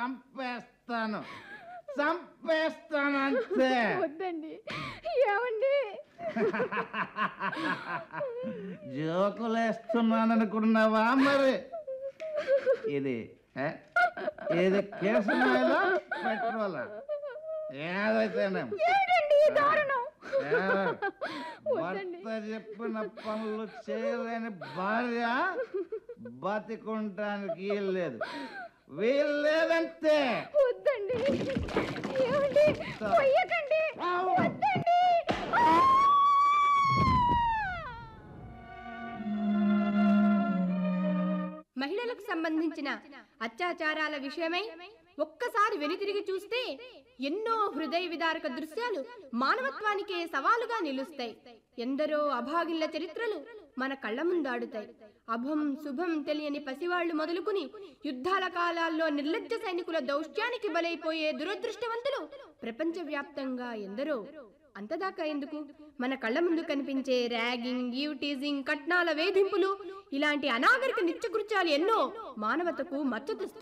చంపేస్తాను చంపేస్తాను అంతే వద్దండి ఏమండి జోకులు వేస్తున్నాను అనుకున్నావా మరి ఇది ఏ? ఇది కేసమాయలా పెట్రోలా ఏదైతేనే ఏంటండి ఈ దారుణం భర్త చెప్పిన పనులు చేయలేని భార్య బతికుంటానికి వీల్లేదు వీల్లేదంతే వద్దండి ఏమండి పొయ్యకండి వద్దండి ఆ! మహిళలకు సంబంధించిన అత్యాచారాల విషయమై ఒక్కసారి వెనుతిరిగి చూస్తే ఎన్నో హృదయ విదారక దృశ్యాలు మానవత్వానికే సవాలుగా నిలుస్తాయి ఎందరో అభాగిళ్ల చరిత్రలు మన కళ్ళ ముందాడుతాయి అభం శుభం తెలియని పసివాళ్లు మొదలుకుని యుద్ధాల కాలాల్లో నిర్లజ్జ సైనికుల దౌష్ట్యానికి బలైపోయే దురదృష్టవంతులు ప్రపంచవ్యాప్తంగా ఎందరో అంతదాకా ఎందుకు మన కళ్ళ ముందు కనిపించే ర్యాగింగ్ ఈవ్ టీజింగ్ కట్నాల వేధింపులు ఇలాంటి అనాగరిక నిత్యకృత్యాలు ఎన్నో మానవతకు మచ్చ తెస్తున్నాయి